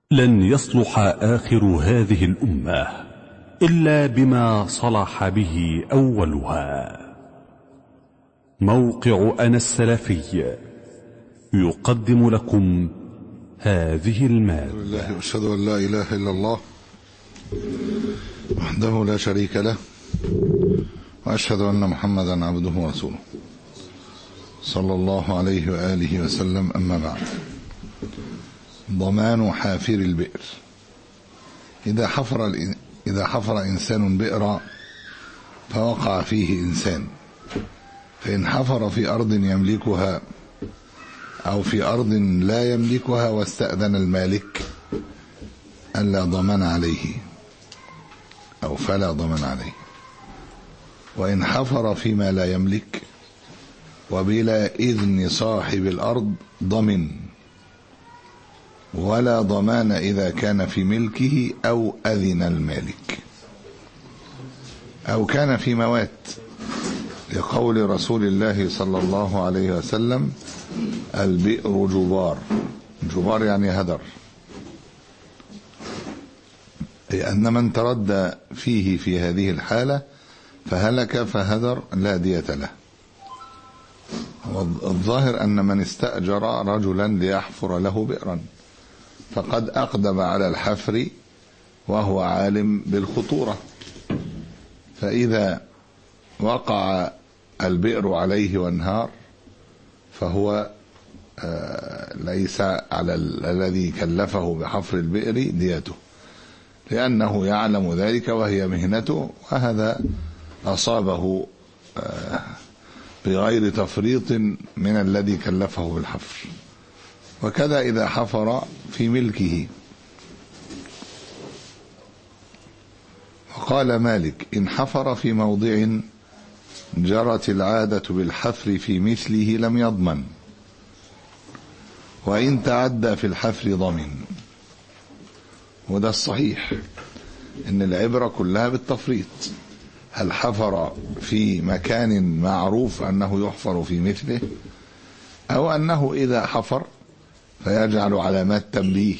لن يصلح آخر هذه الأمة إلا بما صلح به أولها موقع أنا السلفي يقدم لكم هذه المادة لله واشهد ان لا اله الا الله وحده لا شريك له واشهد ان محمدا عبده ورسوله صلى الله عليه واله وسلم اما بعد ضمان حافر البئر اذا حفر الإن- اذا حفر انسان بئرا فوقع فيه انسان فان حفر في ارض يملكها أو في أرض لا يملكها واستأذن المالك ألا ضمان عليه أو فلا ضمان عليه وإن حفر فيما لا يملك وبلا إذن صاحب الأرض ضمن ولا ضمان إذا كان في ملكه أو أذن المالك أو كان في موات لقول رسول الله صلى الله عليه وسلم البئر جبار جبار يعني هدر أي أن من تردى فيه في هذه الحالة فهلك فهدر لا دية له والظاهر أن من استأجر رجلا ليحفر له بئرا فقد أقدم على الحفر وهو عالم بالخطورة فإذا وقع البئر عليه وانهار فهو آه، ليس على ال- الذي كلفه بحفر البئر ديته لأنه يعلم ذلك وهي مهنته وهذا أصابه آه، بغير تفريط من الذي كلفه بالحفر وكذا إذا حفر في ملكه وقال مالك إن حفر في موضع جرت العادة بالحفر في مثله لم يضمن وإن تعدى في الحفر ضمن وده الصحيح إن العبرة كلها بالتفريط هل حفر في مكان معروف أنه يحفر في مثله أو أنه إذا حفر فيجعل علامات تنبيه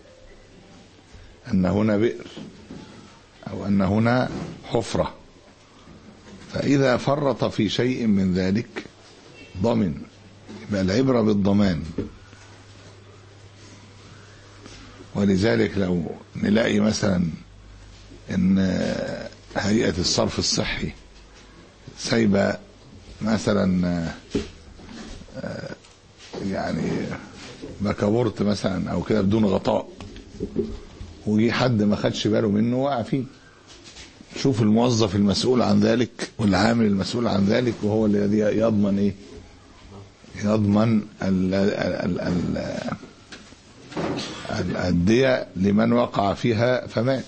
أن هنا بئر أو أن هنا حفرة فإذا فرط في شيء من ذلك ضمن يبقى العبرة بالضمان ولذلك لو نلاقي مثلا ان هيئة الصرف الصحي سايبة مثلا آه، يعني بكابورت مثلا او كده بدون غطاء وجي حد ما خدش باله منه وقع فيه شوف الموظف المسؤول عن ذلك والعامل المسؤول عن ذلك وهو الذي يضمن ايه يضمن ال ال ال ال الدية لمن وقع فيها فمات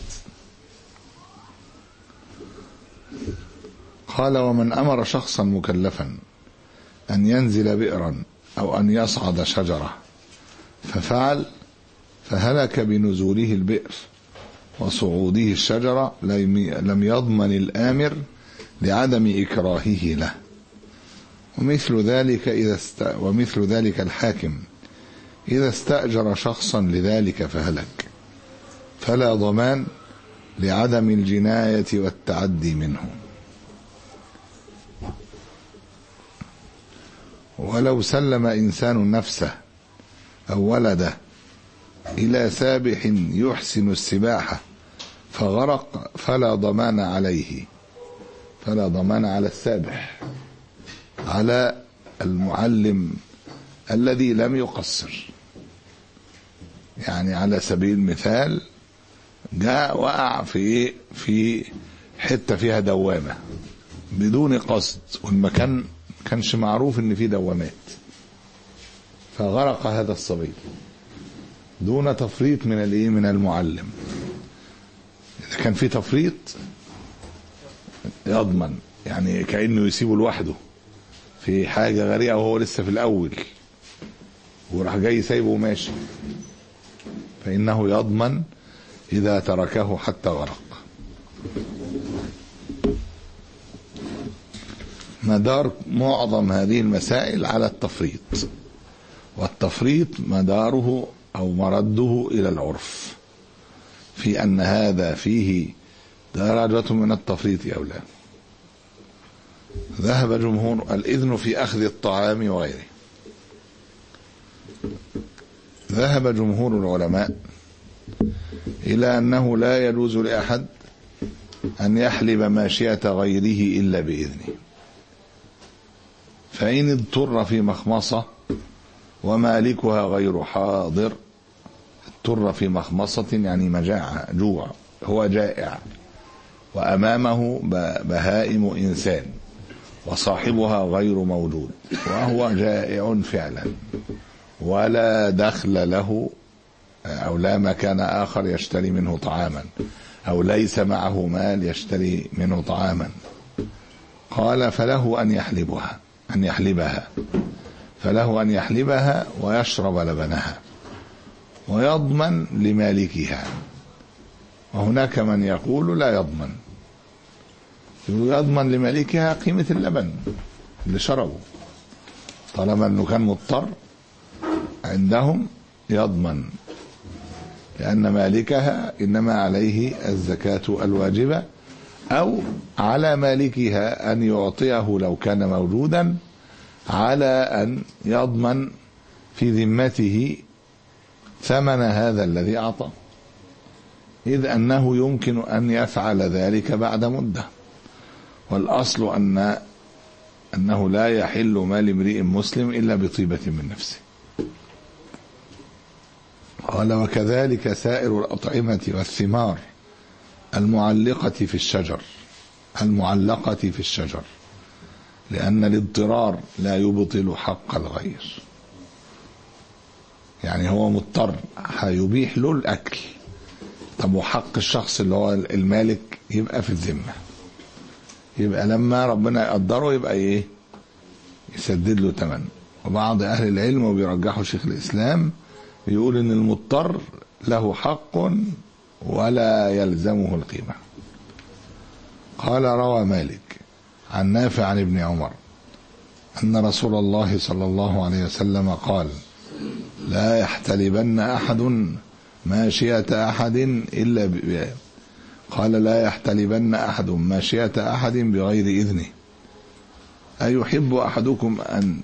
قال ومن أمر شخصا مكلفا أن ينزل بئرا أو أن يصعد شجرة ففعل فهلك بنزوله البئر وصعوده الشجرة لم لم يضمن الآمر لعدم إكراهه له ومثل ذلك إذا است... ومثل ذلك الحاكم إذا استأجر شخصا لذلك فهلك فلا ضمان لعدم الجناية والتعدي منه ولو سلم إنسان نفسه أو ولده إلى سابح يحسن السباحة فغرق فلا ضمان عليه فلا ضمان على السابح على المعلم الذي لم يقصر يعني على سبيل المثال جاء وقع في ايه في حته فيها دوامه بدون قصد والمكان كانش معروف ان فيه دوامات فغرق هذا الصبي دون تفريط من الايه من المعلم اذا كان في تفريط يضمن يعني كانه يسيبه لوحده في حاجه غريقه وهو لسه في الاول وراح جاي سايبه وماشي فانه يضمن اذا تركه حتى غرق مدار معظم هذه المسائل على التفريط والتفريط مداره أو مرده إلى العرف في أن هذا فيه درجة من التفريط أو لا ذهب جمهور الإذن في أخذ الطعام وغيره ذهب جمهور العلماء إلى أنه لا يجوز لأحد أن يحلب ماشية غيره إلا بإذنه فإن اضطر في مخمصة ومالكها غير حاضر اضطر في مخمصة يعني مجاعة جوع هو جائع وأمامه بهائم إنسان وصاحبها غير موجود وهو جائع فعلا ولا دخل له أو لا مكان آخر يشتري منه طعاما أو ليس معه مال يشتري منه طعاما قال فله أن يحلبها أن يحلبها فله أن يحلبها ويشرب لبنها ويضمن لمالكها وهناك من يقول لا يضمن يضمن لمالكها قيمة اللبن اللي شربه طالما أنه كان مضطر عندهم يضمن لأن مالكها إنما عليه الزكاة الواجبة أو على مالكها أن يعطيه لو كان موجودا على أن يضمن في ذمته ثمن هذا الذي أعطاه إذ أنه يمكن أن يفعل ذلك بعد مدة والأصل أن أنه لا يحل مال امرئ مسلم إلا بطيبة من نفسه قال وكذلك سائر الأطعمة والثمار المعلقة في الشجر المعلقة في الشجر لأن الاضطرار لا يبطل حق الغير يعني هو مضطر هيبيح له الأكل طب وحق الشخص اللي هو المالك يبقى في الذمة يبقى لما ربنا يقدره يبقى ايه يسدد له ثمن وبعض أهل العلم وبيرجحوا شيخ الإسلام بيقول ان المضطر له حق ولا يلزمه القيمة قال روى مالك عن نافع عن ابن عمر أن رسول الله صلى الله عليه وسلم قال لا يحتلبن أحد ماشية أحد إلا ب... قال لا يحتلبن أحد ماشية أحد بغير إذنه أيحب أحدكم أن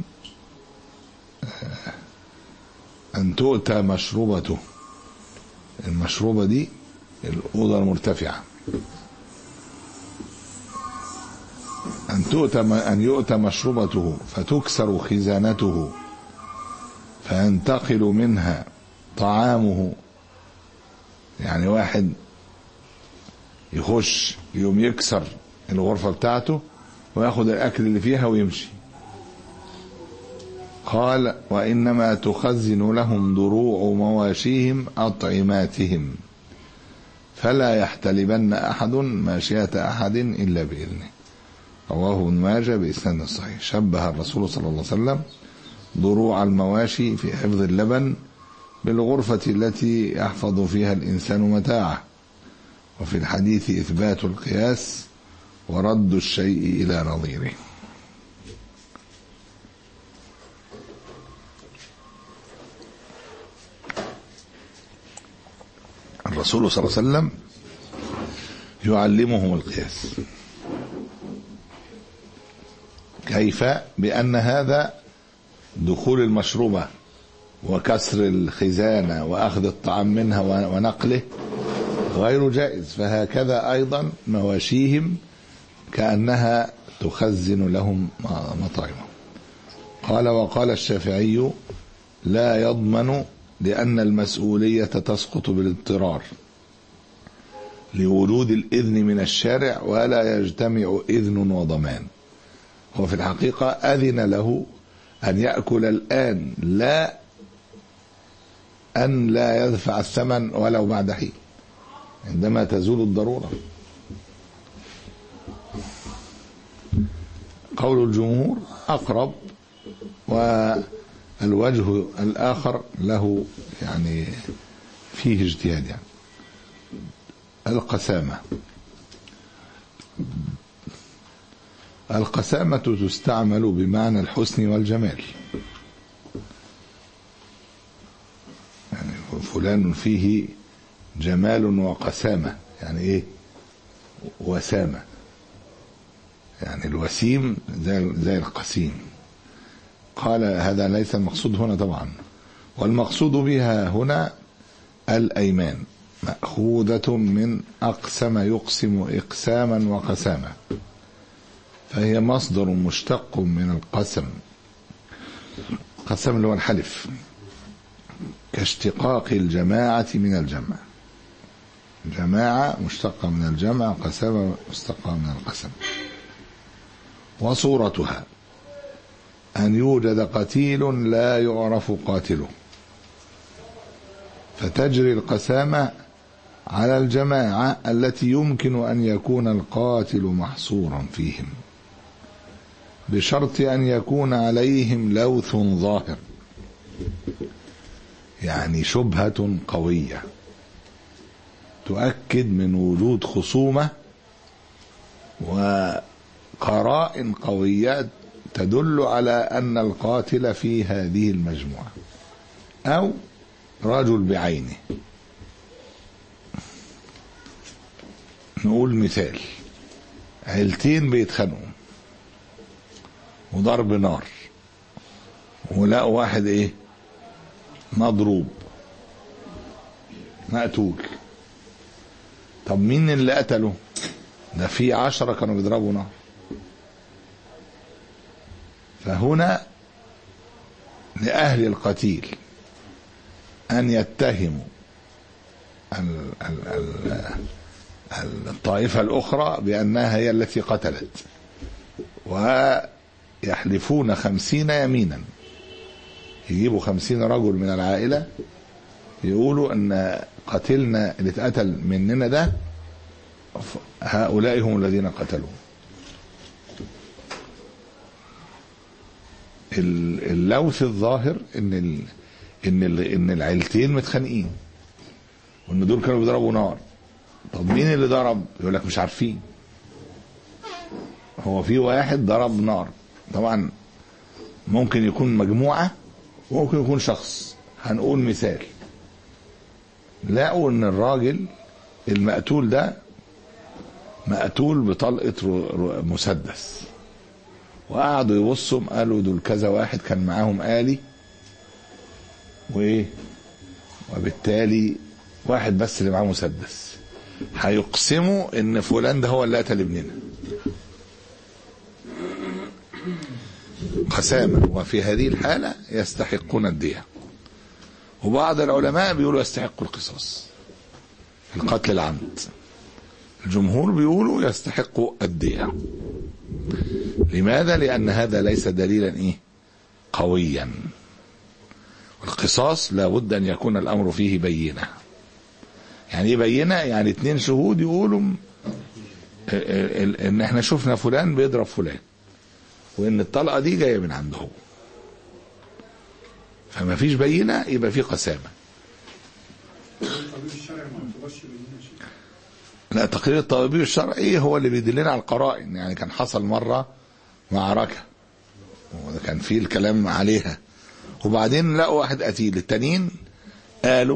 أن تؤتى مشروبته المشروبة دي الأوضة المرتفعة أن تؤتى أن يؤتى مشروبته فتكسر خزانته فينتقل منها طعامه يعني واحد يخش يوم يكسر الغرفة بتاعته وياخد الأكل اللي فيها ويمشي قال وإنما تخزن لهم ضروع مواشيهم أطعماتهم فلا يحتلبن أحد ماشية أحد إلا بإذنه رواه ابن ماجه بإسناد صحيح شبه الرسول صلى الله عليه وسلم ضروع المواشي في حفظ اللبن بالغرفة التي يحفظ فيها الإنسان متاعه وفي الحديث إثبات القياس ورد الشيء إلى نظيره الرسول صلى الله عليه وسلم يعلمهم القياس كيف بأن هذا دخول المشروبة وكسر الخزانة وأخذ الطعام منها ونقله غير جائز فهكذا أيضا مواشيهم كأنها تخزن لهم مطعمهم قال وقال الشافعي لا يضمن لأن المسؤولية تسقط بالاضطرار لوجود الإذن من الشارع ولا يجتمع إذن وضمان هو في الحقيقة أذن له أن يأكل الآن لا أن لا يدفع الثمن ولو بعد حين عندما تزول الضرورة قول الجمهور أقرب والوجه الآخر له يعني فيه اجتهاد يعني القسامة القسامة تستعمل بمعنى الحسن والجمال يعني فلان فيه جمال وقسامة يعني ايه وسامة يعني الوسيم زي, زي القسيم قال هذا ليس المقصود هنا طبعا والمقصود بها هنا الأيمان مأخوذة من أقسم يقسم إقساما وقساما فهي مصدر مشتق من القسم قسم اللي هو الحلف كاشتقاق الجماعة من الجمع جماعة مشتقة من الجمع قسم مشتقة من القسم وصورتها أن يوجد قتيل لا يعرف قاتله فتجري القسامة على الجماعة التي يمكن أن يكون القاتل محصورا فيهم بشرط أن يكون عليهم لوث ظاهر يعني شبهة قوية تؤكد من وجود خصومة وقرائن قوية تدل على أن القاتل في هذه المجموعة أو رجل بعينه نقول مثال عيلتين بيتخانقوا وضرب نار ولقوا واحد ايه مضروب مقتول طب مين اللي قتله ده في عشرة كانوا بيضربوا نار فهنا لأهل القتيل أن يتهموا ال- ال- ال- الطائفة الأخرى بأنها هي التي قتلت ويحلفون خمسين يمينا يجيبوا خمسين رجل من العائلة يقولوا أن قتلنا اللي اتقتل مننا ده هؤلاء هم الذين قتلوه ال- اللوث الظاهر ان ال... ان ال... ان العيلتين متخانقين وان دول كانوا بيضربوا نار طب مين اللي ضرب يقول لك مش عارفين هو في واحد ضرب نار طبعا ممكن يكون مجموعة وممكن يكون شخص هنقول مثال لقوا ان الراجل المقتول ده مقتول بطلقة رو- رو- مسدس وقعدوا يبصوا قالوا دول كذا واحد كان معاهم آلي وايه وبالتالي واحد بس اللي معاه مسدس هيقسموا ان فلان ده هو اللي قتل ابننا قسامة وفي هذه الحالة يستحقون الدية وبعض العلماء بيقولوا يستحقوا القصاص القتل العمد الجمهور بيقولوا يستحقوا الدية لماذا لأن هذا ليس دليلا إيه قويا القصاص لابد أن يكون الأمر فيه بينة يعني ايه بينة يعني اتنين شهود يقولوا م- ال- ال- ان احنا شفنا فلان بيضرب فلان وان الطلقة دي جاية من عنده هو فما فيش بينة يبقى في قسامة الطبيب الشرعي ما اعتبرش بيننا شيء لا تقرير الطبيب الشرعي هو اللي بيدلنا على القرائن يعني كان حصل مرة معركة وكان في الكلام عليها وبعدين لقوا واحد قتيل التانيين قالوا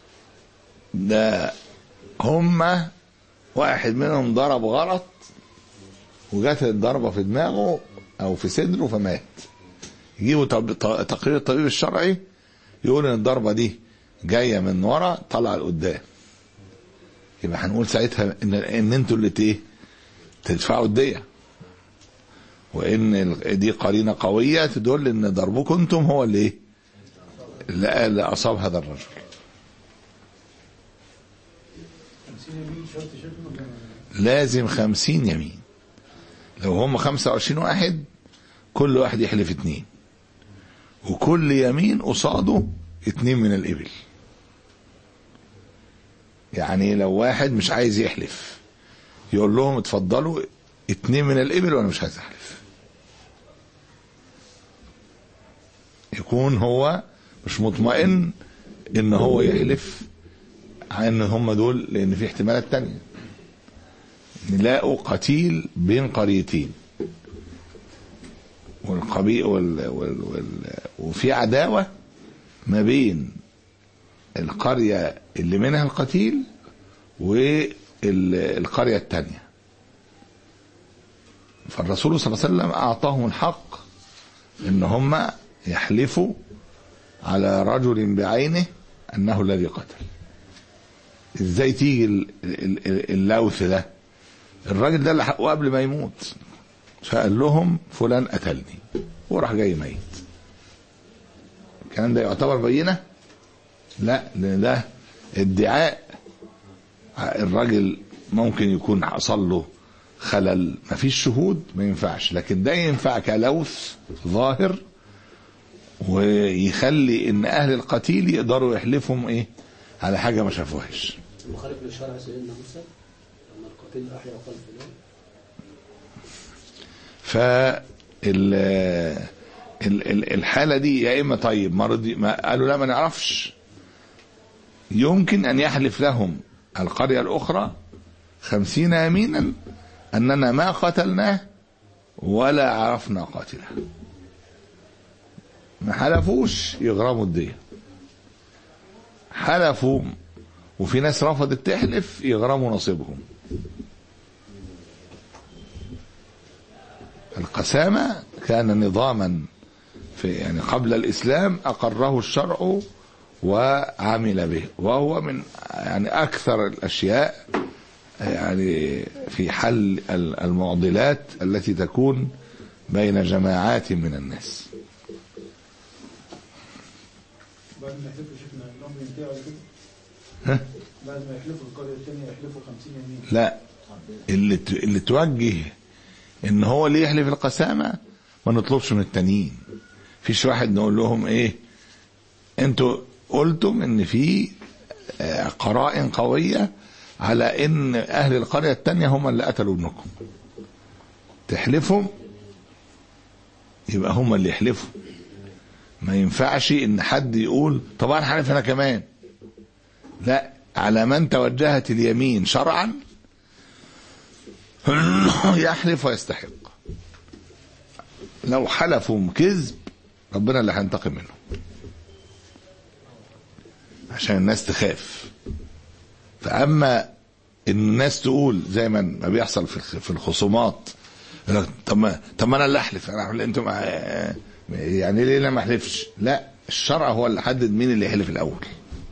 ده هما واحد منهم ضرب غلط وجات الضربة في دماغه او في صدره فمات يجيبوا طب- ط- تقرير الطبيب الشرعي يقول ان الضربة دي جاية من ورا طالعة لقدام يبقى هنقول ساعتها ان ان انتوا اللي ت- ايه تدفعوا الدية وان ال- دي قرينة قوية تدل ان ضربكم انتم هو اللي ايه اللي اللي اصاب هذا الرجل 50 يمين شرط شكله ولا لازم خمسين يمين لو هم خمسة وعشرين واحد كل واحد يحلف اتنين وكل يمين قصاده اتنين من الإبل يعني لو واحد مش عايز يحلف يقول لهم اتفضلوا اتنين من الإبل وأنا مش عايز أحلف يكون هو مش مطمئن ان هو يحلف ان هم دول لان في احتمالات تانية نلاقوا قتيل بين قريتين والقبيل وال... وال... وال... وفي عداوة ما بين القرية اللي منها القتيل والقرية الثانية فالرسول صلى الله عليه وسلم أعطاهم الحق إن هم يحلفوا على رجل بعينه أنه الذي قتل إزاي تيجي ال- ال- ال- اللوث ده الراجل ده اللي حقه قبل ما يموت فقال لهم فلان قتلني وراح جاي ميت الكلام ده يعتبر بينه لا لان ده ادعاء الراجل ممكن يكون حصل له خلل مفيش شهود ما ينفعش لكن ده ينفع كلوث ظاهر ويخلي ان اهل القتيل يقدروا يحلفهم ايه على حاجه ما شافوهاش مخالف للشرع سيدنا موسى لما القتيل احيا وقال فلان ف ال- ال- ال- الحاله دي يا اما طيب مرض ما قالوا لا ما نعرفش يمكن ان يحلف لهم القريه الاخرى خمسين يمينا اننا ما قتلناه ولا عرفنا قاتله ما حلفوش يغرموا الديه حلفوا وفي ناس رفضت تحلف يغرموا نصيبهم القسامة كان نظاما في يعني قبل الإسلام أقره الشرع وعمل به وهو من يعني أكثر الأشياء يعني في حل المعضلات التي تكون بين جماعات من الناس بعد ما يحلفوا شيخنا الامر ينتهي على كده ها؟ بعد ما يحلفوا القريه الثانيه يحلفوا 50 يمين لا اللي ت- اللي توجه ان هو اللي يحلف القسامه ما نطلبش من التانيين فيش واحد نقول لهم ايه انتوا قلتم ان في آه، قرائن قويه على ان اهل القريه التانيه هم اللي قتلوا ابنكم تحلفوا يبقى هم اللي يحلفوا ما ينفعش ان حد يقول طب انا حلف انا كمان لا على من توجهت اليمين شرعا يحلف ويستحق لو حلفوا كذب ربنا اللي هينتقم منه عشان الناس تخاف فاما ان الناس تقول زي ما ما بيحصل في الخ- في الخصومات يقول لك طب ما طب ما انا اللي احلف انا أحلف، انتوا مع- يعني ليه انا ما احلفش لا الشرع هو اللي حدد مين اللي يحلف الاول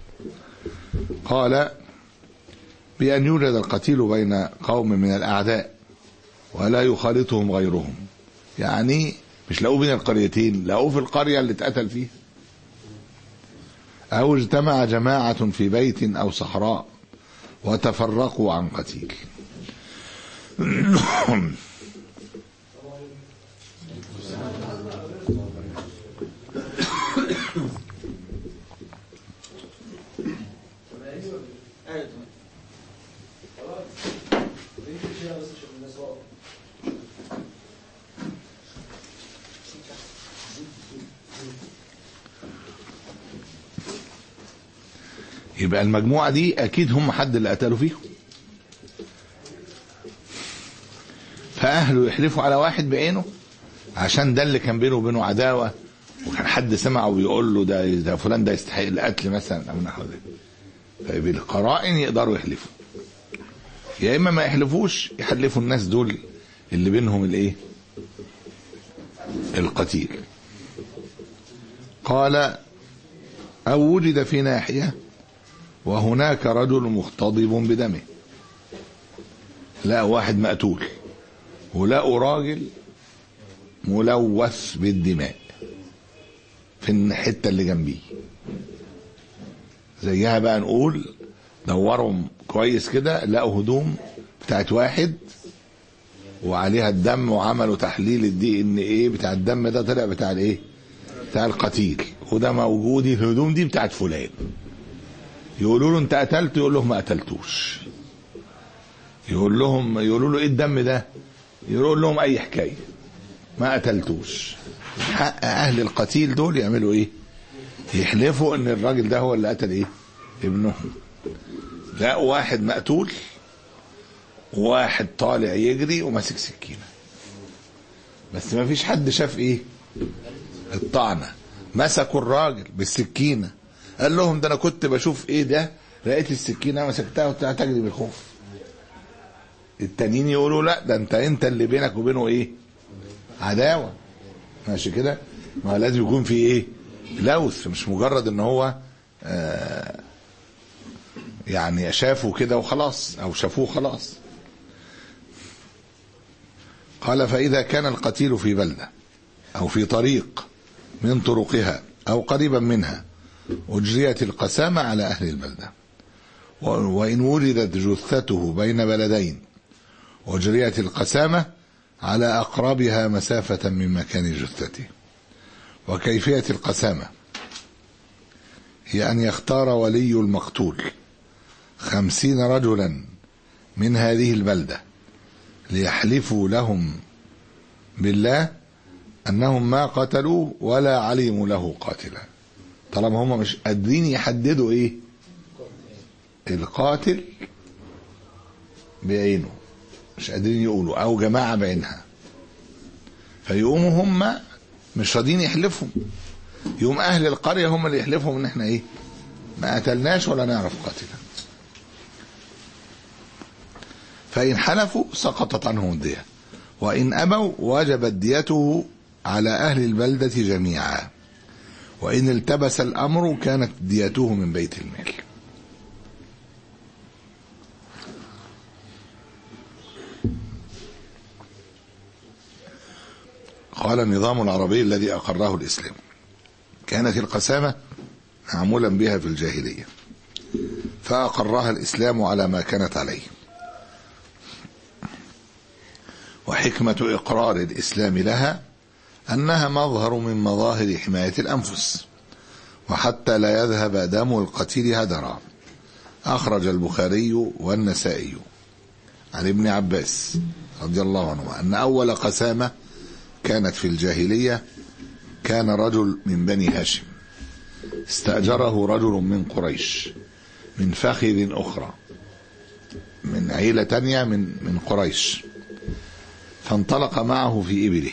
قال بأن يوجد القتيل بين قوم من الأعداء ولا يخالطهم غيرهم يعني مش لاقوه بين القريتين لاقوه في القرية اللي اتقتل فيها أو اجتمع جماعة في بيت أو صحراء وتفرقوا عن قتيل يبقى المجموعة دي أكيد هم حد اللي قتلوا فيهم فأهله يحلفوا على واحد بعينه عشان ده اللي كان بينه وبينه عداوة وكان حد سمعه ويقول له ده ده فلان ده يستحق القتل مثلا أو نحو ذلك فبالقرائن يقدروا يحلفوا يا إما ما يحلفوش يحلفوا الناس دول اللي بينهم الإيه القتيل قال أو وجد في ناحية وهناك رجل مختضب بدمه لقوا واحد مقتول ولقوا راجل ملوث بالدماء في الحتة اللي جنبيه زيها بقى نقول دوروا كويس كده لقوا هدوم بتاعت واحد وعليها الدم وعملوا تحليل الدي ان ايه بتاع الدم ده طلع بتاع الايه بتاع القتيل وده موجود الهدوم دي بتاعت فلان يقولوا له انت قتلت يقول لهم ما قتلتوش يقول لهم يقولوا له ايه الدم ده يقول لهم اي حكايه ما قتلتوش حق اهل القتيل دول يعملوا ايه يحلفوا ان الراجل ده هو اللي قتل ايه ابنهم لقوا واحد مقتول وواحد طالع يجري وماسك سكينه بس ما فيش حد شاف ايه الطعنه مسكوا الراجل بالسكينه قال لهم ده انا كنت بشوف ايه ده لقيت السكينه مسكتها وطلعت اجري بالخوف التانيين يقولوا لا ده انت انت اللي بينك وبينه ايه عداوه ماشي كده ما هو لازم يكون في ايه لوث مش مجرد ان هو آه يعني شافوا كده وخلاص او شافوه خلاص قال فاذا كان القتيل في بلده او في طريق من طرقها او قريبا منها اجريت القسامه على اهل البلده و- وان وجدت جثته بين بلدين اجريت القسامه على اقربها مسافه من مكان جثته وكيفيه القسامه هي ان يختار ولي المقتول خمسين رجلا من هذه البلده ليحلفوا لهم بالله انهم ما قتلوه ولا علموا له قاتلا طالما هم مش قادرين يحددوا ايه القاتل بعينه مش قادرين يقولوا او جماعه بعينها فيقوموا هم مش راضيين يحلفوا يقوم اهل القريه هم اللي يحلفوا ان احنا ايه ما قتلناش ولا نعرف قاتلا فإن حلفوا سقطت عنهم الدية وإن أبوا وجبت ديته على أهل البلدة جميعا وإن التبس الأمر كانت ديته من بيت المال قال النظام العربي الذي أقره الإسلام كانت القسامة معمولا بها في الجاهلية فأقرها الإسلام على ما كانت عليه وحكمة إقرار الإسلام لها أنها مظهر من مظاهر حماية الأنفس وحتى لا يذهب دم القتيل هدرا أخرج البخاري والنسائي عن ابن عباس رضي الله عنه أن أول قسامة كانت في الجاهلية كان رجل من بني هاشم استأجره رجل من قريش من فخذ أخرى من عيلة تانية من من قريش فانطلق معه في إبله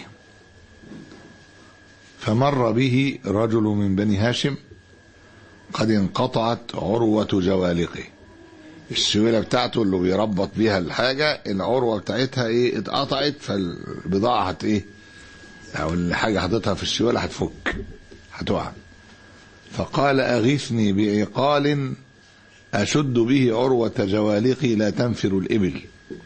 فمر به رجل من بني هاشم قد انقطعت عروة جوالقه السويلة بتاعته اللي بيربط بيها الحاجة العروة بتاعتها ايه اتقطعت فالبضاعة هت ايه او الحاجة حطيتها في السويلة هتفك هتقع فقال أغثني بعقال أشد به عروة جوالقي لا تنفر الإبل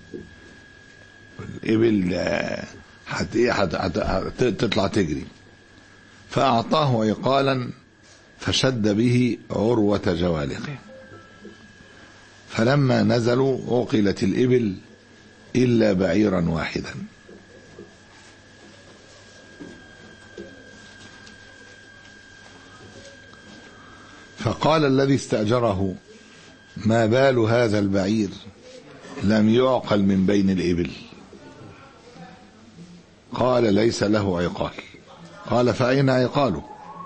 الإبل آه، هت إيه هت- هت- هت- تطلع تجري فأعطاه عقالا فشد به عروة جوالقه فلما نزلوا عقلت الإبل إلا بعيرا واحدا فقال الذي استأجره ما بال هذا البعير لم يعقل من بين الإبل قال ليس له عقال قال فأين عقاله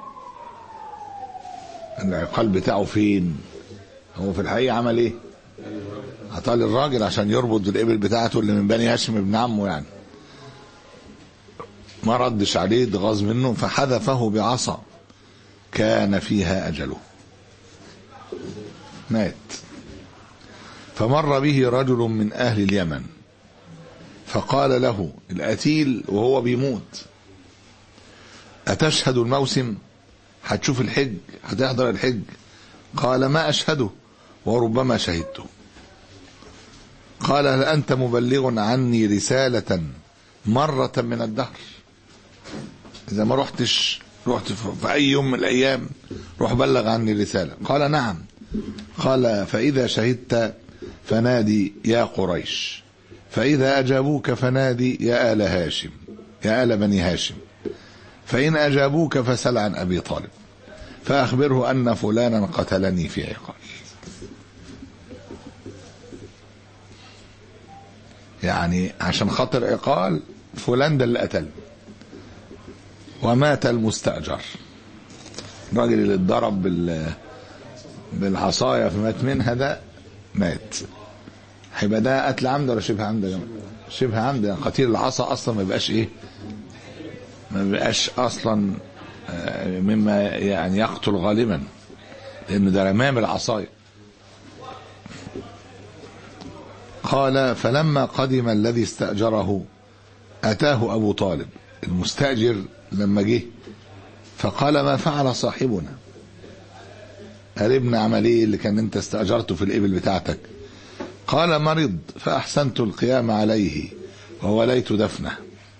العقال بتاعه فين هو في الحقيقة عمل ايه عطاه للراجل عشان يربط الإبل بتاعته اللي من بني هاشم ابن عمه يعني ما ردش عليه اتغاظ منه فحذفه بعصا كان فيها أجله مات فمر به رجل من أهل اليمن فقال له القتيل وهو بيموت أتشهد الموسم هتشوف الحج هتحضر الحج قال ما أشهده وربما شهدته قال هل أنت مبلغ عني رسالة مرة من الدهر إذا ما رحتش رحت في أي يوم من الأيام روح بلغ عني رسالة قال نعم قال فإذا شهدت فنادي يا قريش فإذا أجابوك فنادي يا آل هاشم يا آل بني هاشم فإن أجابوك فسل عن أبي طالب فأخبره أن فلانا قتلني في عقال يعني عشان خاطر عقال فلان ده اللي قتل ومات المستأجر الراجل اللي اتضرب بال بالعصاية فمات منها ده مات هيبقى ده قتل عمد ولا شبه عمد يا جماعة؟ شبه عمد يعني قتيل العصا اصلا ما يبقاش ايه ما بيبقاش اصلا آه، مما يعني يقتل غالبا لأنه ده رماه بالعصاية قال فلما قدم الذي استأجره أتاه أبو طالب المستأجر لما جه فقال ما فعل صاحبنا قال ابن عمل ايه اللي كان انت استأجرته في الإبل بتاعتك قال مرض فأحسنت القيام عليه ووليت دفنه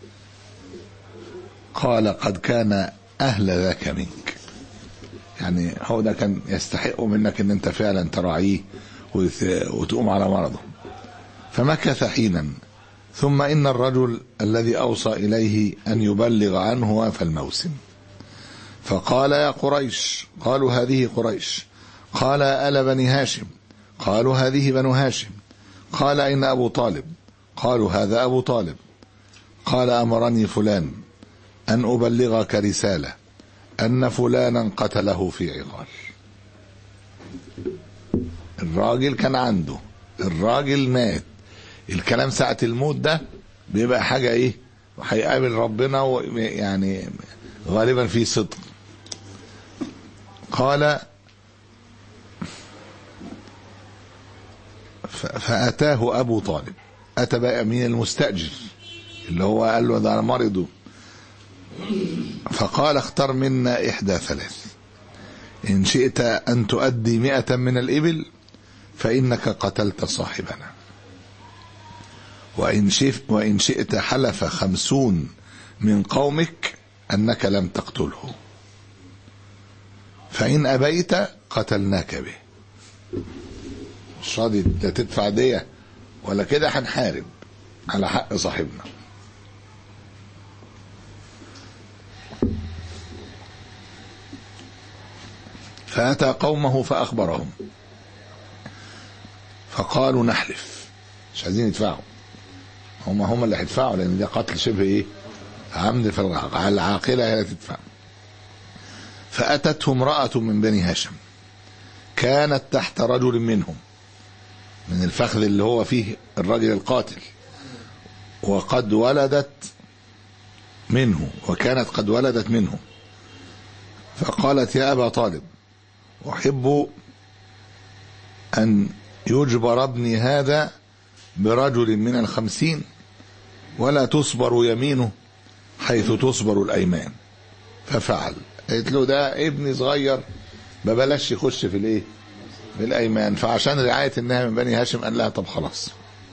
قال قد كان أهل ذاك منك يعني هو ده كان يستحق منك ان انت فعلا تراعيه وتقوم على مرضه فمكث حينا ثم إن الرجل الذي أوصى إليه أن يبلغ عنه وافى الموسم فقال يا قريش قالوا هذه قريش قال ألا بني هاشم قالوا هذه بنو هاشم قال أين أبو طالب قالوا هذا أبو طالب قال أمرني فلان أن أبلغك رسالة أن فلانا قتله في عقال الراجل كان عنده الراجل مات الكلام ساعة الموت ده بيبقى حاجة ايه هيقابل ربنا يعني غالبا في صدق قال فأتاه أبو طالب أتى بقى من المستأجر اللي هو قال له ده أنا مرض فقال اختر منا إحدى ثلاث إن شئت أن تؤدي مئة من الإبل فإنك قتلت صاحبنا وإن, شف وإن شئت حلف خمسون من قومك أنك لم تقتله فإن أبيت قتلناك به مش راضي لا تدفع دية ولا كده هنحارب على حق صاحبنا فأتى قومه فأخبرهم فقالوا نحلف مش عايزين يدفعوا هم هم اللي هيدفعوا لان ده قتل شبه ايه عمد فالعاقله هي اللي تدفع فاتته امراه من بني هاشم كانت تحت رجل منهم من الفخذ اللي هو فيه الرجل القاتل وقد ولدت منه وكانت قد ولدت منه فقالت يا ابا طالب احب ان يجبر ابني هذا برجل من الخمسين ولا تصبر يمينه حيث تصبر الأيمان ففعل قالت له ده ابني صغير ما بلاش يخش في الايه في الأيمان فعشان رعاية انها من بني هاشم قال لها طب خلاص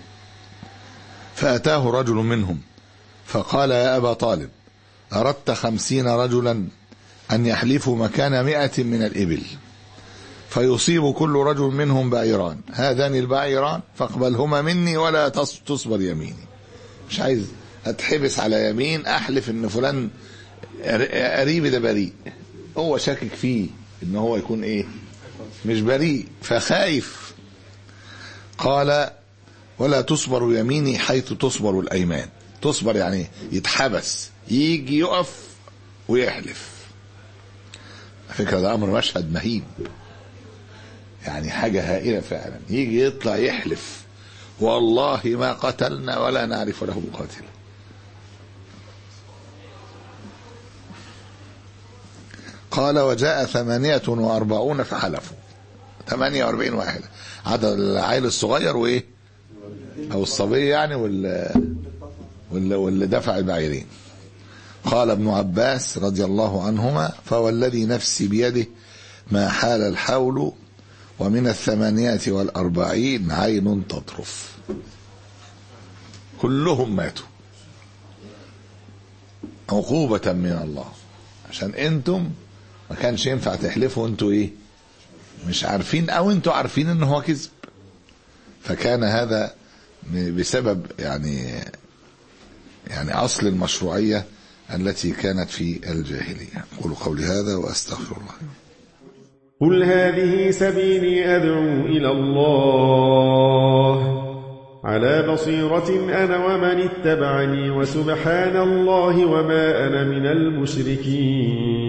فأتاه رجل منهم فقال يا أبا طالب أردت خمسين رجلا أن يحلفوا مكان مئة من الإبل فيصيب كل رجل منهم بعيران هذان البعيران فاقبلهما مني ولا تصبر يميني مش عايز اتحبس على يمين احلف ان فلان قريبي ده بريء هو شاكك فيه ان هو يكون ايه مش بريء فخايف قال ولا تصبر يميني حيث تصبر الايمان تصبر يعني يتحبس يجي يقف ويحلف فكرة ده امر مشهد مهيب يعني حاجة هائلة فعلا يجي يطلع يحلف والله ما قتلنا ولا نعرف له قاتلا قال وجاء ثمانية وأربعون فحلفوا ثمانية وأربعين واحد عدد العيل الصغير وإيه أو الصبي يعني وال واللي, واللي دفع البعيرين قال ابن عباس رضي الله عنهما فوالذي نفسي بيده ما حال الحول ومن الثمانية والأربعين عين تطرف كلهم ماتوا عقوبة من الله عشان انتم ما كانش ينفع تحلفوا انتوا ايه مش عارفين او انتوا عارفين ان هو كذب فكان هذا بسبب يعني يعني اصل المشروعية التي كانت في الجاهلية قولوا قولي هذا واستغفر الله قل هذه سبيلي أدعو إلى الله على بصيرة أنا ومن اتبعني وسبحان الله وما أنا من المشركين